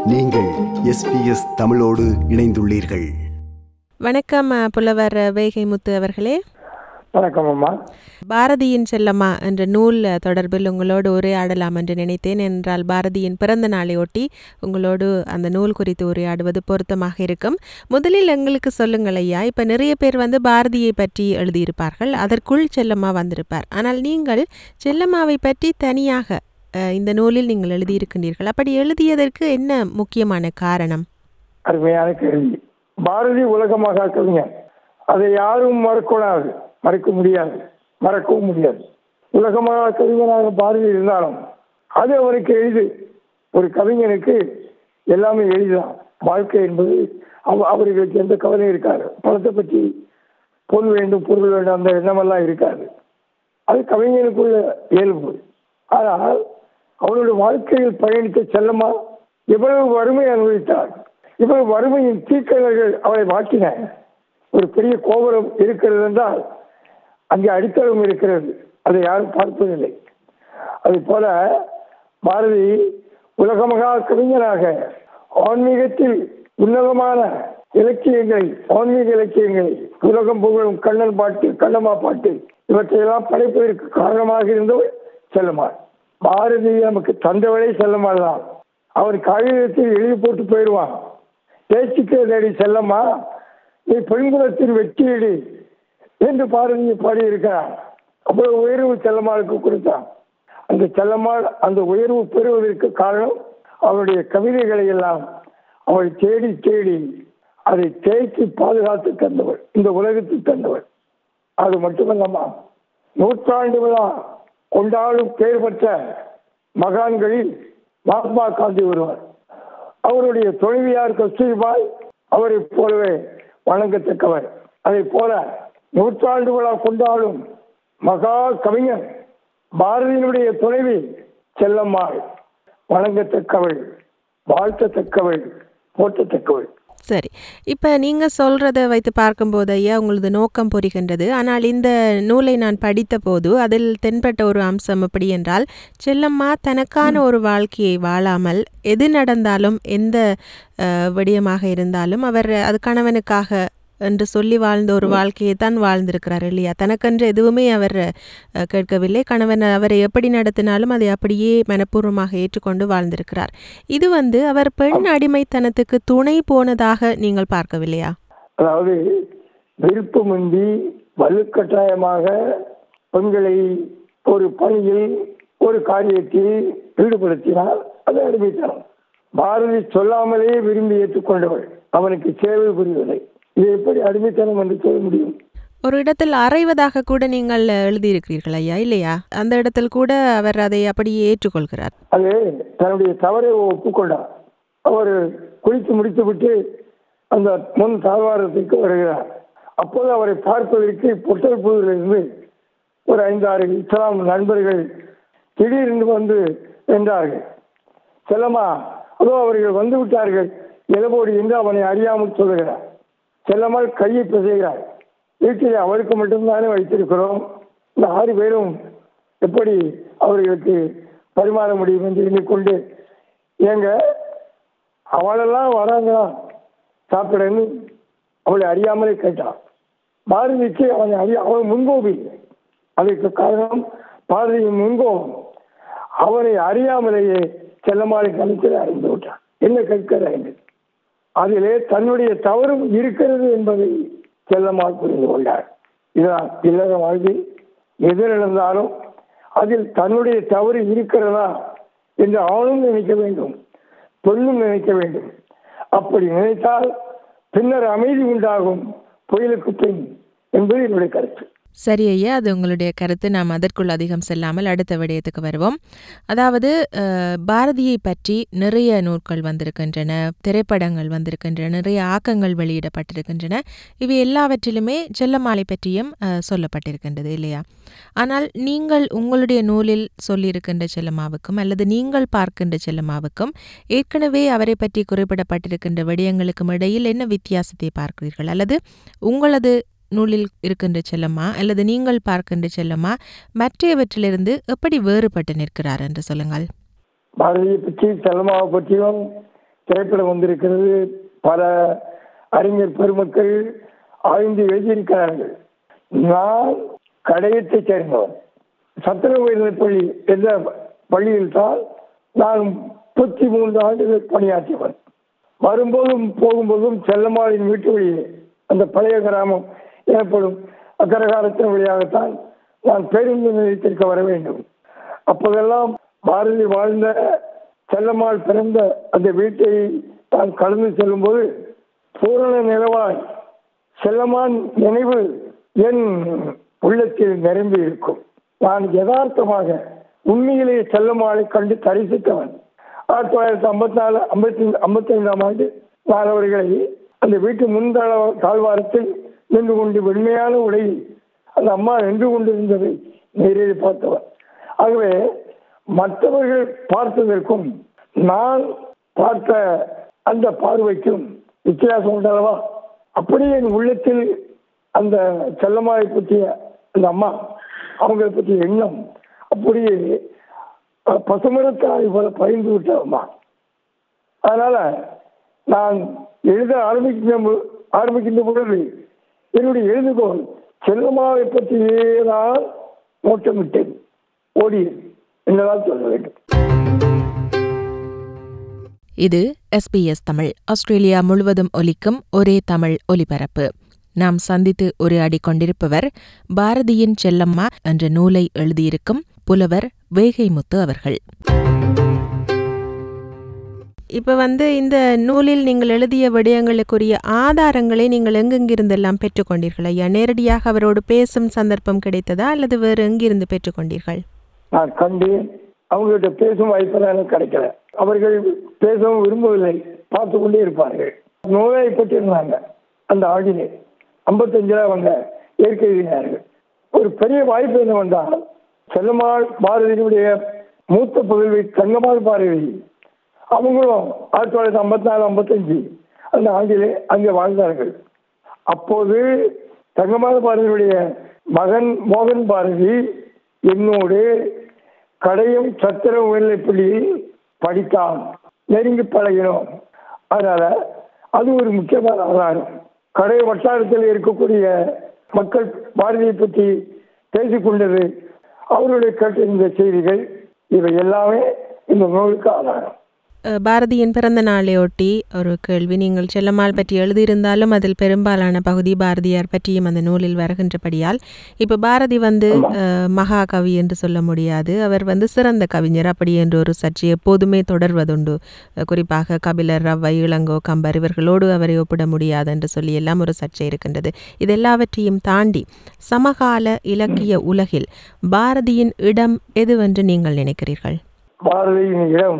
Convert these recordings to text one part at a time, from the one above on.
நீங்கள் எஸ்பிஎஸ் தமிழோடு இணைந்துள்ளீர்கள் வணக்கம் அ, புலவர் வேகைமுத்து அவர்களே வணக்கம் அம்மா பாரதியின் செல்லம்மா என்ற நூல் அ, தொடர்பில் உங்களோடு உரையாடலாம் என்று நினைத்தேன் என்றால் பாரதியின் பிறந்த நாளை ஒட்டி உங்களோடு அந்த நூல் குறித்து உரையாடுவது பொருத்தமாக இருக்கும் முதலில் எங்களுக்கு சொல்லுங்கள் ஐயா இப்போ நிறைய பேர் வந்து பாரதியை பற்றி எழுதியிருப்பார்கள் அதற்குள் செல்லம்மா வந்திருப்பார் ஆனால் நீங்கள் செல்லம்மாவை பற்றி தனியாக அ, இந்த நூலில் நீங்கள் எழுதியிருக்கின்றீர்கள் அப்படி எழுதியதற்கு என்ன முக்கியமான காரணம் அருமையான கேள்வி பாரதி உலகமாக கவிஞர் அதை யாரும் மறக்கூடாது மறக்க முடியாது மறக்கவும் முடியாது உலகமாக கவிஞனாக பாரதி இருந்தாலும் அது அவருக்கு எளிது ஒரு கவிஞனுக்கு எல்லாமே எளிதான் வாழ்க்கை என்பது அவ- அவர்களுக்கு எந்த கவலையும் இருக்காது பணத்தை பற்றி பொருள் வேண்டும் பொருள் வேண்டும் அந்த எண்ணமெல்லாம் இருக்காது அது கவிஞனுக்குள்ள இயல்பு ஆனால் அவளுடைய வாழ்க்கையில் பயணித்த செல்லம்மா எவ்வளவு வறுமை அனுபவித்தார் இவ்வளவு வறுமையின் தீக்கணர்கள் அவளை மாற்றின ஒரு பெரிய கோபுரம் இருக்கிறது என்றால் அங்கே அடித்தளம் இருக்கிறது அதை யாரும் பார்ப்பதில்லை அது போல பாரதி உலகமகா கவிஞனாக ஆன்மீகத்தில் உன்னதமான இலக்கியங்களை ஆன்மீக இலக்கியங்களை உலகம் புகழும் கண்ணன் பாட்டு கண்ணம்மா பாட்டு இவற்றையெல்லாம் படைப்பதற்கு காரணமாக இருந்தவர் செல்லம்மாள் பாரதி நமக்கு தந்தவளே செல்லம்மாள் தான் அவர் காகிதத்தில் எழுதி போட்டு போயிடுவான் பேச்சுக்கு தேடி செல்லம்மா நீ பெண்குலத்தின் வெற்றியடி என்று பாரதியை பாடியிருக்கிறார் அவ்வளவு உயர்வு செல்லம்மாளுக்கு கொடுத்தான் அந்த செல்லம்மாள் அந்த உயர்வு பெறுவதற்கு காரணம் அவருடைய கவிதைகளை எல்லாம் அவள் தேடி தேடி அதை தேய்ச்சி பாதுகாத்து தந்தவள் இந்த உலகத்தில் தந்தவள் அது மட்டுமல்லம்மா நூற்றாண்டு விழா கொண்டாடும் பெயர் பெற்ற மகான்களில் மகாத்மா காந்தி ஒருவர் அவருடைய துணைவியார் கஸ்தூரிபாய் அவரைப் போலவே வணங்கத்தக்கவர் அதை போல நூற்றாண்டு விழா கொண்டாடும் மகா கவிஞர் பாரதியினுடைய துணைவி செல்லம்மாள் வணங்கத்தக்கவள் வாழ்த்தத்தக்கவள் போற்றத்தக்கவள் சரி இப்போ நீங்கள் சொல்கிறத வைத்து பார்க்கும்போது ஐயா உங்களது நோக்கம் புரிகின்றது ஆனால் இந்த நூலை நான் படித்த போது அதில் தென்பட்ட ஒரு அம்சம் எப்படி என்றால் செல்லம்மா தனக்கான ஒரு வாழ்க்கையை வாழாமல் எது நடந்தாலும் எந்த அஹ், விடயமாக இருந்தாலும் அவர் அது கணவனுக்காக என்று சொல்லி வாழ்ந்த ஒரு வாழ்க்கையை தான் வாழ்ந்திருக்கிறார் இல்லையா தனக்கென்று எதுவுமே அவர் அஹ், கேட்கவில்லை கணவன் அவரை எப்படி நடத்தினாலும் அதை அப்படியே மனப்பூர்வமாக ஏற்றுக்கொண்டு வாழ்ந்திருக்கிறார் இது வந்து அவர் பெண் அடிமைத்தனத்துக்கு துணை போனதாக நீங்கள் பார்க்கவில்லையா அதாவது விருப்பமின்றி வலுக்கட்டாயமாக பெண்களை ஒரு பணியில் ஒரு காரியத்தில் ஈடுபடுத்தினால் அது அடிமைத்தனம் பாரதி சொல்லாமலே விரும்பி ஏற்றுக்கொண்டவள் அவனுக்கு சேவை புரிவதை இது எப்படி அடிமைத்தனம் என்று சொல்ல முடியும் ஒரு இடத்தில் அறைவதாக கூட நீங்கள் எழுதியிருக்கிறீர்கள் ஐயா இல்லையா அந்த இடத்தில் கூட அவர் அதை அப்படியே ஏற்றுக்கொள்கிறார் அது தன்னுடைய தவறை ஒப்புக்கொண்டார் அவர் குளித்து முடித்துவிட்டு அந்த முன் தாழ்வாரத்திற்கு வருகிறார் அப்போது அவரை பார்ப்பதற்கு பொட்டல் புதூரிலிருந்து ஒரு ஐந்தாறு இஸ்லாம் நண்பர்கள் திடீரென்று வந்து வென்றார்கள் செல்லம்மா அதோ அவர்கள் வந்து விட்டார்கள் எதபோடு என்று அவனை அறியாமல் சொல்லுகிறார் செல்லம்மாள் கையை பிசைகிறார் வீட்டில் அவளுக்கு மட்டும்தானே வைத்திருக்கிறோம் இந்த ஆறு பேரும் எப்படி அவர்களுக்கு பரிமாற முடியும் என்று எண்ணிக்கொண்டு ஏங்க அவளெல்லாம் வராங்களா சாப்பிடன்னு அவளை அறியாமலே கேட்டான் பாரதிக்கு அவனை அறிய அவன் முன்கோபி அதற்கு காரணம் பாரதியின் முன்கோபம் அவனை அறியாமலேயே செல்லமாலை கணக்கில் அறிந்து விட்டான் என்ன கேட்கிறார் என்று அதிலே தன்னுடைய தவறும் இருக்கிறது என்பதை செல்லமால் புரிந்து கொண்டார் இதுதான் இல்லற வாழ்வில் எது நடந்தாலும் அதில் தன்னுடைய தவறு இருக்கிறதா என்று அவனும் நினைக்க வேண்டும் பெண்ணும் நினைக்க வேண்டும் அப்படி நினைத்தால் பின்னர் அமைதி உண்டாகும் புயலுக்கு பின் என்பது என்னுடைய கருத்து சரி ஐயா அது உங்களுடைய கருத்து நாம் அதற்குள் அதிகம் செல்லாமல் அடுத்த விடயத்துக்கு வருவோம் அதாவது அஹ், பாரதியை பற்றி நிறைய நூல்கள் வந்திருக்கின்றன திரைப்படங்கள் வந்திருக்கின்றன நிறைய ஆக்கங்கள் வெளியிடப்பட்டிருக்கின்றன இவை எல்லாவற்றிலுமே செல்லமாலை பற்றியும் அஹ், சொல்லப்பட்டிருக்கின்றது இல்லையா ஆனால் நீங்கள் உங்களுடைய நூலில் சொல்லியிருக்கின்ற செல்லம்மாவுக்கும் அல்லது நீங்கள் பார்க்கின்ற செல்லம்மாவுக்கும் ஏற்கனவே அவரை பற்றி குறிப்பிடப்பட்டிருக்கின்ற விடயங்களுக்கும் இடையில் என்ன வித்தியாசத்தை பார்க்கிறீர்கள் அல்லது உங்களது நூலில் இருக்கின்ற செல்லம்மா அல்லது நீங்கள் பார்க்கின்ற செல்லம்மா மற்றையவற்றிலிருந்து எப்படி வேறுபட்டு நிற்கிறார் என்று சொல்லுங்கள் பாரதியை பற்றி செல்லம்மாவை பற்றியும் திரைப்படம் வந்திருக்கிறது பல அறிஞர் பெருமக்கள் ஆய்ந்து எழுதியிருக்கிறார்கள் நான் கடையத்தைச் சேர்ந்தவன் சத்திர உயர்நிலைப் பள்ளி என்ற பள்ளியில் தான் நான் முப்பத்தி மூன்று ஆண்டுகள் பணியாற்றியவன் வரும்போதும் போகும்போதும் செல்லம்மாளின் வீட்டு வழியே அந்த பழைய கிராமம் எனப்படும் அக்கரகாலத்தின் வழியாகத்தான் நான் பேருந்து நிலையத்திற்கு வர வேண்டும் அப்போதெல்லாம் பாரதி வாழ்ந்த செல்லம்மாள் பிறந்த அந்த வீட்டை நான் கடந்து செல்லும்போது பூரண நிலவாய் செல்லம்மான் நினைவு என் உள்ளத்தில் நிரம்பி இருக்கும் நான் யதார்த்தமாக உண்மையிலேயே செல்லம்மாளை கண்டு தரிசித்தவன் ஆயிரத்தி தொள்ளாயிரத்தி ஐம்பத்தி நாலு ஐம்பத்தி ஐம்பத்தி ஐந்தாம் ஆண்டு நான் அவர்களை அந்த வீட்டு முன்தள தாழ்வாரத்தில் நின்று கொண்டு வெண்மையான உடையில் அந்த அம்மா நின்று கொண்டிருந்ததை நேரில் பார்த்தவன் ஆகவே மற்றவர்கள் பார்த்ததற்கும் நான் பார்த்த அந்த பார்வைக்கும் வித்தியாசம் உண்டல்லவா அப்படியே என் உள்ளத்தில் அந்த செல்லம்மாவை பற்றிய அந்த அம்மா அவங்களை பற்றிய எண்ணம் அப்படியே அஹ், பசுமரத்தாய் போல பறிந்து விட்ட அம்மா அதனால நான் எழுத ஆரம்பிக்கின்ற பொ- ஆரம்பிக்கின்ற பொழுது என்னுடைய எழுதுகோள் செல்லம்மாவை பற்றியே நான் நோட்டமிட்டேன் ஓடியது என்னதான் சொல்ல வேண்டும் இது எஸ்பிஎஸ் தமிழ் ஆஸ்திரேலியா முழுவதும் ஒலிக்கும் ஒரே தமிழ் ஒலிபரப்பு நாம் சந்தித்து உரையாடி கொண்டிருப்பவர் பாரதியின் செல்லம்மா என்ற நூலை எழுதியிருக்கும் புலவர் வேகைமுத்து அவர்கள் இப்போ வந்து இந்த நூலில் நீங்கள் எழுதிய விடயங்களுக்குரிய ஆதாரங்களை நீங்கள் எங்கெங்கிருந்தெல்லாம் பெற்றுக்கொண்டீர்கள் ஐயா நேரடியாக அவரோடு பேசும் சந்தர்ப்பம் கிடைத்ததா அல்லது வேறு எங்கிருந்து பெற்றுக்கொண்டீர்கள் நான் கண்டு அவங்ககிட்ட பேசும் வாய்ப்பெல்லாம் எனக்கு கிடைக்கல அவர்கள் பேசவும் விரும்பவில்லை பார்த்து கொண்டே இருப்பார்கள் நோய்வாய்ப்பட்டிருந்தாங்க அந்த ஆண்டிலே ஐம்பத்தஞ்சில் அவங்க இயற்கை எழுதினார்கள் ஒரு பெரிய வாய்ப்பு என்னவென்றால் செல்லம்மாள் பாரதியினுடைய மூத்த புதல்வி தங்கம்மாள் பாரதி அவங்களும் ஆயிரத்தி தொள்ளாயிரத்தி ஐம்பத்தி நாலு ஐம்பத்தஞ்சு அந்த ஆண்டிலே அங்கே வாழ்ந்தார்கள் அப்போது தங்கம்மாள் பாரதியுடைய மகன் மோகன் பாரதி என்னோடு கடையும் சத்திர உயர்நிலைப் பள்ளியில் படித்தான் நெருங்கி பழகினோம் அதனால அது ஒரு முக்கியமான ஆதாரம் கடை வட்டாரத்தில் இருக்கக்கூடிய மக்கள் பாரதியை பற்றி பேசிக்கொண்டது அவருடைய கேட்டிருந்த செய்திகள் இவை எல்லாமே இந்த நூலுக்கு ஆதாரம் அஹ், பாரதியின் பிறந்த நாளையொட்டி ஒரு கேள்வி நீங்கள் செல்லம்மாள் பற்றி எழுதியிருந்தாலும் அதில் பெரும்பாலான பகுதி பாரதியார் பற்றியும் அந்த நூலில் வருகின்றபடியால் இப்போ பாரதி வந்து அஹ், மகாகவி என்று சொல்ல முடியாது அவர் வந்து சிறந்த கவிஞர் அப்படி என்ற ஒரு சர்ச்சை எப்போதுமே தொடர்வதுண்டு அஹ், குறிப்பாக கபிலர் ரவ்வை இளங்கோ கம்பர் இவர்களோடு அவரை ஒப்பிட முடியாது என்று சொல்லி எல்லாம் ஒரு சர்ச்சை இருக்கின்றது இது எல்லாவற்றையும் தாண்டி சமகால இலக்கிய உலகில் பாரதியின் இடம் எதுவென்று நீங்கள் நினைக்கிறீர்கள் பாரதியின் இடம்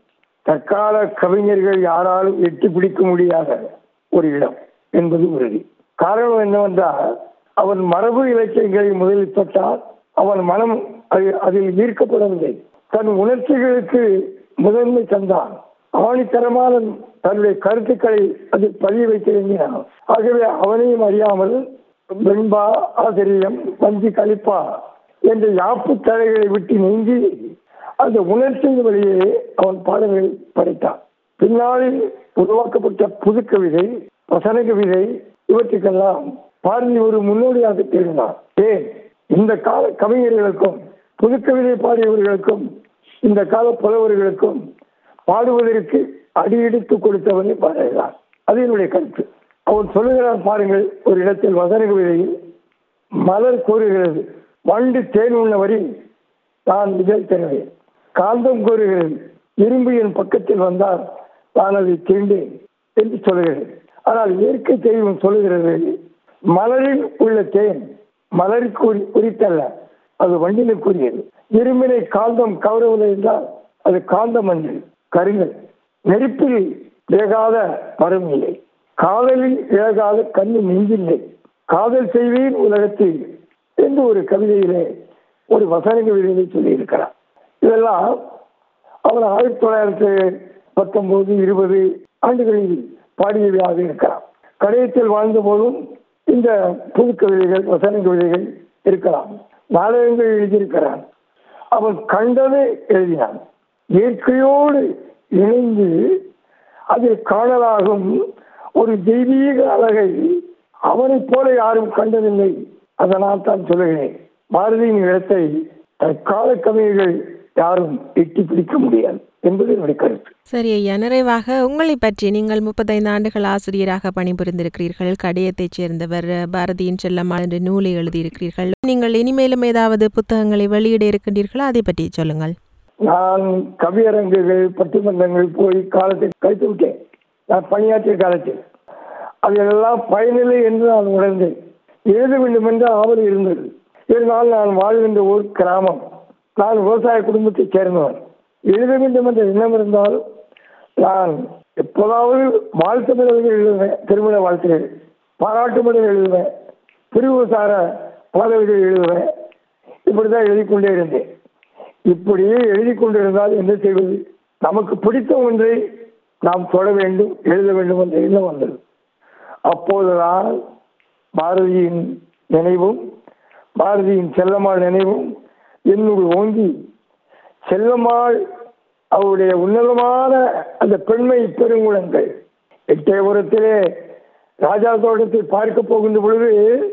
தற்கால கவிஞர்கள் யாராலும் எட்டி பிடிக்க முடியாத ஒரு இடம் என்பது உறுதி காரணம் என்னவென்றால் அவன் மரபு இலக்கியங்களை முதலில் தொட்டால் அவன் மனம் அது- அதில் ஈர்க்கப்படவில்லை தன் உணர்ச்சிகளுக்கு முதன்மை தந்தான் ஆணித்தரமான தன்னுடைய கருத்துக்களை அதில் பதிய வைக்க எண்ணினான் ஆகவே அவனையும் அறியாமல் வெண்பா ஆசிரியம் வஞ்சி கலிப்பா என்ற யாப்பு தடைகளை விட்டு நீங்கி அந்த உணர்ச்சியின் வழியே அவன் பாடல்களை படைத்தான் பின்னாளில் உருவாக்கப்பட்ட புது கவிதை வசன கவிதை இவற்றுக்கெல்லாம் பாரதி ஒரு முன்னோடியாக தெரிந்தார் ஏன் இந்த கால கவிஞர்களுக்கும் புது கவிதை பாடியவர்களுக்கும் இந்த கால புலவர்களுக்கும் பாடுவதற்கு அடியெடுத்து கொடுத்தவனே பாரதிதான் அது என்னுடைய கருத்து அவன் சொல்லுகிறான் பாருங்கள் ஒரு இடத்தில் வசன கவிதையில் மலர் கூறுகிறது வண்டு தேன் உண்ண வரி நான் இதழ் தருவேன் காந்தம் கூறுகிறது இரும்பு என் பக்கத்தில் வந்தால் நான் அதை தீண்டேன் என்று சொல்லுகிறது ஆனால் இயற்கை தெய்வம் சொல்லுகிறது மலரில் உள்ள தேன் மலருக்கு உரி- உரித்தல்ல அது வண்டினுக்குரியது இரும்பினை காந்தம் கவரவில்லை என்றால் அது காந்தம் அன்று கருங்கல் நெருப்பில் வேகாத மரம் இல்லை காதலில் வேகாத கண்ணு நெஞ்சில்லை காதல் செய்வீர் உலகத்தில் என்று ஒரு கவிதையிலே ஒரு வசன கவிதையை சொல்லியிருக்கிறார் இதெல்லாம் அவர் ஆயிரத்தி தொள்ளாயிரத்தி பத்தொன்பது இருபது ஆண்டுகளில் பாடியவையாக இருக்கலாம் கடையத்தில் வாழ்ந்த போதும் இந்த புது கவிதைகள் வசன கவிதைகள் இருக்கலாம் நாடகங்கள் எழுதியிருக்கிறான் அவன் கண்டதை எழுதினான் இயற்கையோடு இணைந்து அதில் காணலாகும் ஒரு தெய்வீக அழகை அவனைப் போல யாரும் கண்டதில்லை அதனால் தான் சொல்லுகிறேன் பாரதியின் இடத்தை தற்கால கவிஞர்கள் யாரும் எட்டி பிடிக்க முடியாது என்பது என்னுடைய கருத்து சரி ஐயா நிறைவாக உங்களை பற்றி நீங்கள் முப்பத்தைந்து ஆண்டுகள் ஆசிரியராக பணிபுரிந்திருக்கிறீர்கள் கடையத்தைச் சேர்ந்தவர் பாரதியின் செல்லம்மா என்ற நூலை எழுதியிருக்கிறீர்கள் நீங்கள் இனிமேலும் ஏதாவது புத்தகங்களை வெளியிட இருக்கின்றீர்களா அதை பற்றி சொல்லுங்கள் நான் கவியரங்குகள் பட்டிமன்றங்கள் போய் காலத்தை கழித்து விட்டேன் நான் பணியாற்றிய காலத்தில் அதெல்லாம் பயனில்லை என்று நான் உணர்ந்தேன் எழுத வேண்டும் என்ற ஆவல் இருந்தது இருந்தால் நான் வாழ்கின்ற ஒரு கிராமம் நான் விவசாய குடும்பத்தைச் சேர்ந்தவன் எழுத வேண்டும் என்ற எண்ணம் இருந்தால் நான் எப்போதாவது வாழ்த்து மடல்கள் எழுதுவேன் திருமண வாழ்த்துகள் பாராட்டு மடல் எழுதுவேன் பிரிவுசார பதவிகள் எழுதுவேன் இப்படிதான் எழுதி கொண்டே இருந்தேன் இப்படியே எழுதி கொண்டிருந்தால் என்ன செய்வது நமக்கு பிடித்த ஒன்றை நாம் தொட வேண்டும் எழுத வேண்டும் என்ற எண்ணம் வந்தது அப்போதுதான் பாரதியின் நினைவும் பாரதியின் செல்லம்மாள் நினைவும் என்னோடு ஓங்கி செல்லம்மாள் அவருடைய உன்னதமான அந்த பெண்மை பெருங்குணங்கள் எட்டயபுரத்திலே ராஜா தோட்டத்தை பார்க்க போகின்ற பொழுது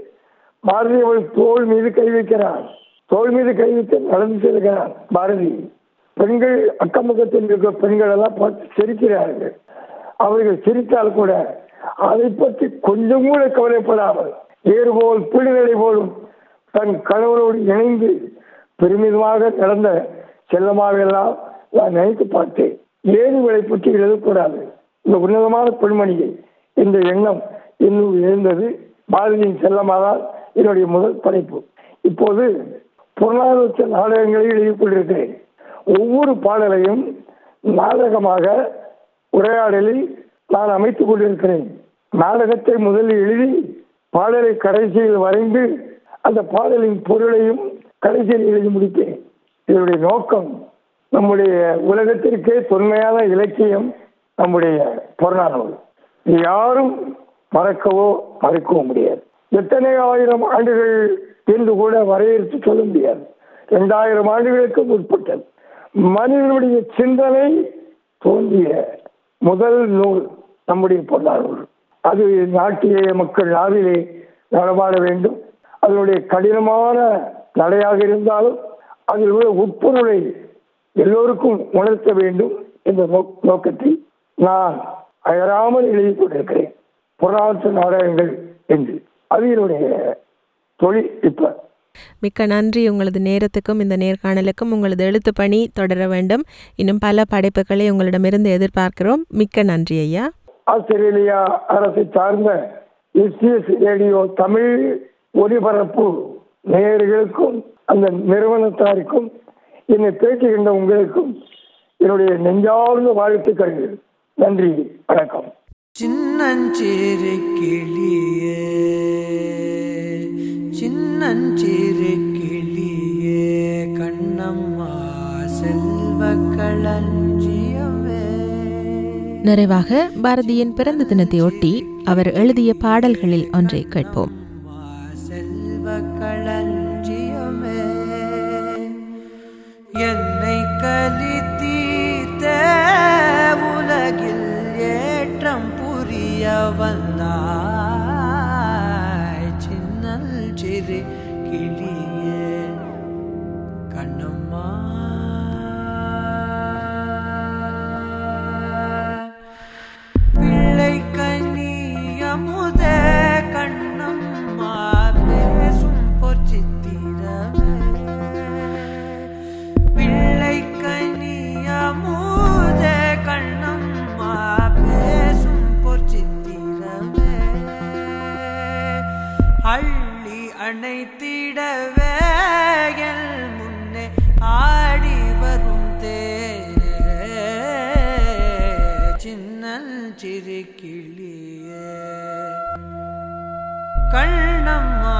பாரதி அவள் தோல் மீது கை வைக்கிறான் தோல் மீது கை வைத்து நடந்து செல்கிறான் பாரதி பெண்கள் அக்கம் பக்கத்தில் இருக்கிற பெண்கள் எல்லாம் பார்த்து சிரிக்கிறார்கள் அவர்கள் சிரித்தால் கூட அதை பற்றி கொஞ்சம் கூட கவலைப்படாமல் ஏறு போல் பிள்ளைகளை போலும் தன் கணவரோடு இணைந்து பெருமிதமாக நடந்த செல்லமாவெல்லாம் நான் நினைத்து பார்த்தேன் ஏன் இவளை பற்றி எழுதக்கூடாது இந்த உன்னதமான பெண்மணியை இந்த எண்ணம் இன்னும் எழுந்தது பாரதியின் செல்லமாதான் என்னுடைய முதல் படைப்பு இப்போது பொருளாதார நாடகங்களை எழுதிக் கொண்டிருக்கிறேன் ஒவ்வொரு பாடலையும் நாடகமாக உரையாடலில் நான் அமைத்துக் கொண்டிருக்கிறேன் நாடகத்தை முதலில் எழுதி பாடலை கடைசியில் வரைந்து அந்த பாடலின் பொருளையும் கடைசியில் எழுதி முடித்தேன் இதனுடைய நோக்கம் நம்முடைய உலகத்திற்கே தொன்மையான இலக்கியம் நம்முடைய புறநானூறு இது யாரும் மறக்கவோ மறுக்கவோ முடியாது எத்தனை ஆயிரம் ஆண்டுகள் என்று கூட வரையறுத்து சொல்ல முடியாது இரண்டாயிரம் ஆண்டுகளுக்கு முற்பட்டது மனிதனுடைய சிந்தனை தோன்றிய முதல் நூல் நம்முடைய பொருளாதார அது நாட்டிலே மக்கள் நாவிலே நடமாட வேண்டும் அதனுடைய கடினமான நடையாக இருந்தாலும் அதில் உள்ள உட்பொருளை எல்லோருக்கும் உணர்த்த வேண்டும் என்ற நோக்- நோக்கத்தை நான் அயராமல் எழுதி கொண்டிருக்கிறேன் பொருளாதார நாடகங்கள் என்று அது என்னுடைய தொழில் இப்ப மிக்க நன்றி உங்களது நேரத்துக்கும் இந்த நேர்காணலுக்கும் உங்களது எழுத்து பணி தொடர வேண்டும் இன்னும் பல படைப்புகளை உங்களிடமிருந்து எதிர்பார்க்கிறோம் மிக்க நன்றி ஐயா ஆஸ்திரேலியா அரசை சார்ந்த எஸ்டிஎஸ் ரேடியோ தமிழ் ஒலிபரப்பு நேயர்களுக்கும் அந்த நிறுவனத்தாருக்கும் என்னை பேசுகின்ற உங்களுக்கும் என்னுடைய நெஞ்சார்ந்த வாழ்த்துக்கள் நன்றி வணக்கம் சின்னஞ்சிறு கிளியே சின்னஞ்சிறு கிளியே கண்ணம்மா செல்வ களஞ்சியமே நிறைவாக பாரதியின் பிறந்த தினத்தை ஒட்டி அவர் எழுதிய பாடல்களில் ஒன்றை கேட்போம் அம்மா செல்வ களஞ்சியமே என்னை கலி தீர்த்த உலகில் ஏற்றம் புரிய வந்தாய் சின்னல் சிறு கிளியே கண்ணம்மா பிள்ளை கனியமுத கண்ணம்மா பேசும் பொற்சித்திரமே பிள்ளை கனியமுத கண்ணம்மா பேசும் பொற்சித்திரமே அள்ளி அணைத்திடவே என் முன்னே ஆடி வரும் தேரே சின்னல் சிறு கிளியே கண்ணம்மா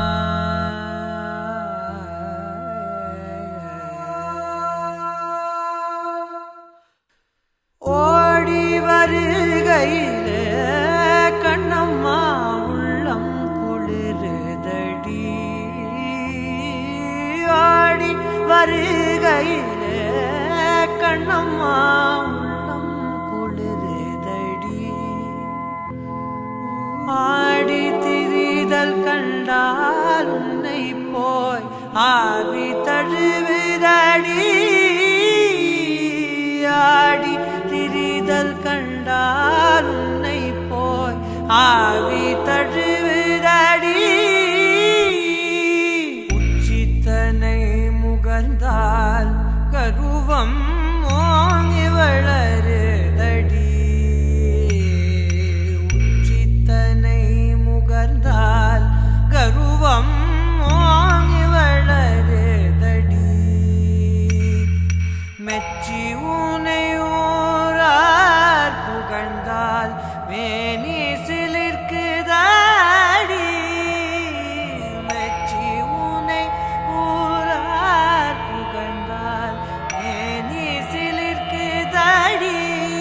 ஓடி வருகையிலே கண்ணம்மா உள்ளம் குளிருதடி ஆடி வருகையிலே கண்ணம்மா உள்ளம் குளிருதடி ஆவி தழுவுதடி ஆடி திரிதல் கண்டால் உன்னை போய் ஆவி தழுவுதடி உச்சித்தனை முகர்ந்தால் கருவம் ஓங்கி வளருதடி உச்சித்தனை முகர்ந்தால் கருவம் ஓங்கி வளருதடி மெச்சி உனை ஊரார் புகழ்ந்தால் மேனி சிலிர்க்குதாடி மெச்சி உனை ஊரார் புகழ்ந்தால் மேனி சிலிர்க்குதாடி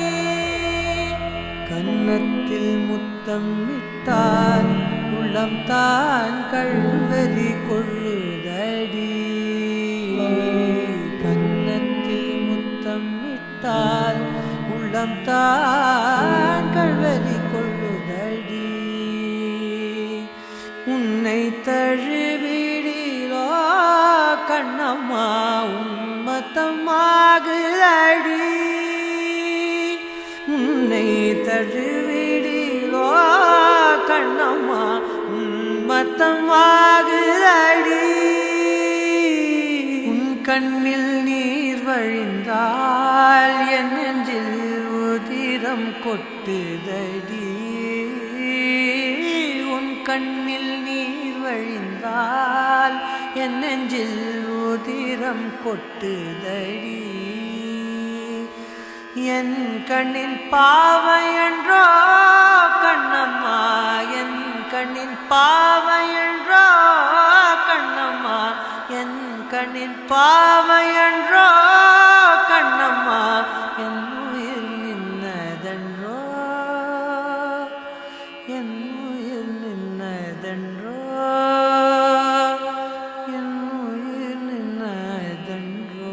கன்னத்தில் முத்தம் விட்டால் உள்ளம் தான் கல்வரி கொள்ளுதடி கன்னத்தில் முத்தம் விட்டால் உள்ளம் தான் கல்வரி கொள்ளுதடி உன்னை தழுவிடிலோ கண்ணம்மா உம்மத்தமாகுதடி உன்னை தழுவிடிலோ கண்ணம்மா உம்மத்தமாகுதடி உன் கண்ணில் நீர் வழிந்தால் என் நெஞ்சில் உதிரம் கொட்டுதடி உன் கண்ணில் நீர் வழிந்தால் என் நெஞ்சில் உதிரம் கொட்டுதடி என் கண்ணின் பாவையன்றோ கண்ணம்மா என் கண்ணின் பாவையன்றோ கண்ணம்மா என் கண்ணின் பாவையன்றோ கண்ணம்மா என் உயிர் நின்னதன்றோ என் உயிர் நின்னதன்றோ என் உயிர் நின்னதன்றோ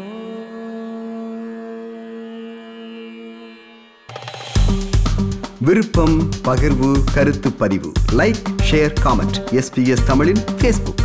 விருப்பம் பகிர்வு கருத்து பதிவு லைக் ஷேர் காமெண்ட் எஸ்பிஎஸ் தமிழின் ஃபேஸ்புக்